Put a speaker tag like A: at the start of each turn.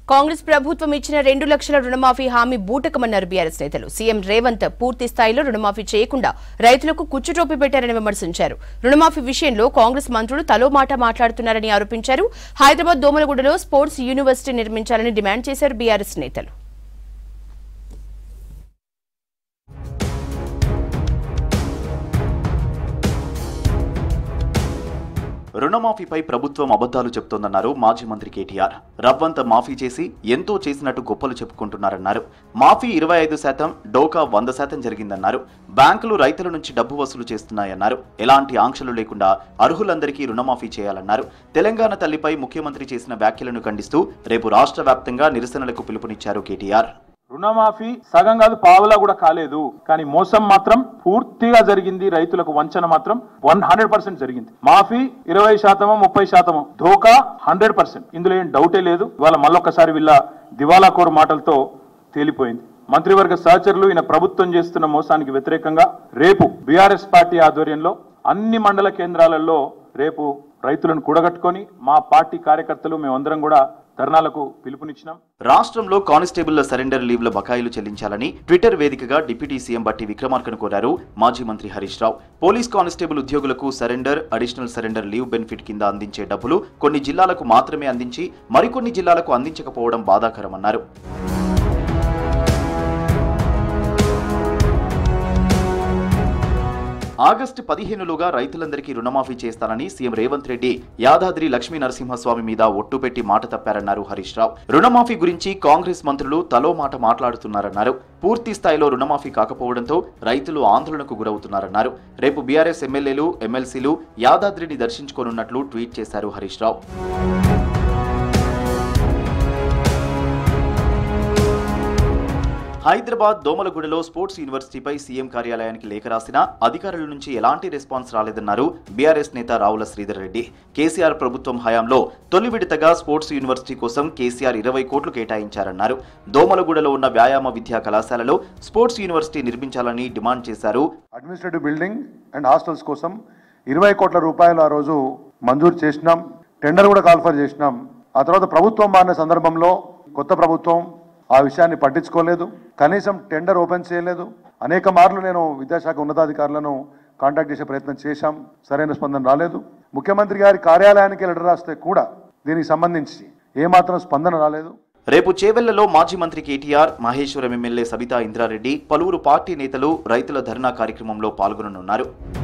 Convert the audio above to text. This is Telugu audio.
A: కాంగ్రెస్ ప్రభుత్వం ఇచ్చిన రెండు లక్షల రుణమాఫీ హామీ బూటకమన్నారు బీఆర్ఎస్ నేతలు సీఎం రేవంత్ పూర్తి స్థాయిలో రుణమాఫీ చేయకుండా రైతులకు కుచ్చుటోపి పెట్టారని విమర్శించారు రుణమాఫీ విషయంలో కాంగ్రెస్ మంత్రులు తలో మాట మాట్లాడుతున్నారని ఆరోపించారు హైదరాబాద్ దోమలగూడలో స్పోర్ట్స్ యూనివర్సిటీ నిర్మించాలని డిమాండ్ చేశారు బీఆర్ఎస్ నేతలు
B: రుణమాఫీపై ప్రభుత్వం అబద్ధాలు చెప్తోందన్నారు మాజీ మంత్రి కేటీఆర్ రవ్వంత మాఫీ చేసి ఎంతో చేసినట్టు గొప్పలు చెప్పుకుంటున్నారన్నారు మాఫీ ఇరవై ఐదు శాతం డోకా వంద శాతం జరిగిందన్నారు బ్యాంకులు రైతుల నుంచి డబ్బు వసూలు చేస్తున్నాయన్నారు ఎలాంటి ఆంక్షలు లేకుండా అర్హులందరికీ రుణమాఫీ చేయాలన్నారు తెలంగాణ తల్లిపై ముఖ్యమంత్రి చేసిన వ్యాఖ్యలను ఖండిస్తూ రేపు రాష్ట్ర వ్యాప్తంగా నిరసనలకు పిలుపునిచ్చారు కేటీఆర్
C: రుణమాఫీ సగం కాదు పావులా కూడా కాలేదు కానీ మోసం మాత్రం పూర్తిగా జరిగింది రైతులకు వంచన మాత్రం వన్ హండ్రెడ్ పర్సెంట్ జరిగింది మాఫీ ఇరవై శాతమో ముప్పై శాతమో ధోకా హండ్రెడ్ పర్సెంట్ ఇందులో ఏం డౌటే లేదు ఇవాళ మళ్ళొక్కసారి వీళ్ళ దివాలా కోరు మాటలతో తేలిపోయింది మంత్రివర్గ సహచరులు ఈయన ప్రభుత్వం చేస్తున్న మోసానికి వ్యతిరేకంగా రేపు బీఆర్ఎస్ పార్టీ ఆధ్వర్యంలో అన్ని మండల కేంద్రాలలో రేపు రైతులను కూడగట్టుకొని మా పార్టీ కార్యకర్తలు మేమందరం కూడా ధర్నాలకు పిలుపునిచ్చినాం
B: రాష్ట్రంలో కానిస్టేబుల్ల సరెండర్ లీవ్ల బకాయిలు చెల్లించాలని ట్విట్టర్ వేదికగా డిప్యూటీ సీఎం బట్టి విక్రమార్కను కోరారు మాజీ మంత్రి హరీష్ రావు పోలీస్ కానిస్టేబుల్ ఉద్యోగులకు surrender additional surrender leave benefit కింద అందించే డబ్బులు కొన్ని జిల్లాలకు మాత్రమే అందించి మరికొన్ని జిల్లాలకు అందించకపోవడం బాధాకరమన్నారు ఆగస్టు పదిహేనులోగా రైతులందరికీ రుణమాఫీ చేస్తానని సీఎం రేవంత్ రెడ్డి యాదాద్రి లక్ష్మీ నరసింహస్వామి మీద ఒట్టు పెట్టి మాట తప్పారన్నారు హరీష్ రావు రుణమాఫీ గురించి కాంగ్రెస్ మంత్రులు తలో మాట మాట్లాడుతున్నారన్నారు పూర్తి స్థాయిలో రుణమాఫీ కాకపోవడంతో రైతులు ఆందోళనకు గురవుతున్నారన్నారు రేపు బీఆర్ఎస్ ఎమ్మెల్యేలు ఎమ్మెల్సీలు యాదాద్రిని దర్శించుకోనున్నట్లు ట్వీట్ చేశారు హరీష్ రావు హైదరాబాద్ దోమలగూడలో స్పోర్ట్స్ యూనివర్సిటీపై సీఎం కార్యాలయానికి లేఖ రాసినా అధికారుల నుంచి ఎలాంటి రెస్పాన్స్ రాలేదన్నారు బీఆర్ఎస్ నేత రావుల శ్రీధర్ రెడ్డి కేసీఆర్ ప్రభుత్వం హయాంలో తొలి విడతగా స్పోర్ట్స్ యూనివర్సిటీ కోసం కేసీఆర్ ఇరవై కోట్లు కేటాయించారన్నారు దోమలగూడలో ఉన్న వ్యాయామ విద్యా కళాశాలలో స్పోర్ట్స్ యూనివర్సిటీ నిర్మించాలని డిమాండ్ చేశారు
D: అడ్మినిస్ట్రేటివ్ బిల్డింగ్ అండ్ హాస్టల్స్ కోసం ఇరవై కోట్ల రూపాయలు ఆ రోజు మంజూరు చేసినాం టెండర్ కూడా కాల్ఫర్ చేసినాం ఆ తర్వాత ప్రభుత్వం మారిన సందర్భంలో కొత్త ప్రభుత్వం ఆ విషయాన్ని పట్టించుకోలేదు కనీసం టెండర్ ఓపెన్ చేయలేదు అనేక మార్లు నేను విద్యాశాఖ ఉన్నతాధికారులను కాంటాక్ట్ చేసే ప్రయత్నం చేశాం సరైన స్పందన రాలేదు ముఖ్యమంత్రి గారి కార్యాలయానికి లెటర్ రాస్తే కూడా దీనికి సంబంధించి ఏమాత్రం స్పందన రాలేదు
B: రేపు చేవెళ్లలో మాజీ మంత్రి కేటీఆర్ మహేశ్వరం ఎమ్మెల్యే సబితా ఇంద్రారెడ్డి పలువురు పార్టీ నేతలు రైతుల ధర్నా కార్యక్రమంలో పాల్గొననున్నారు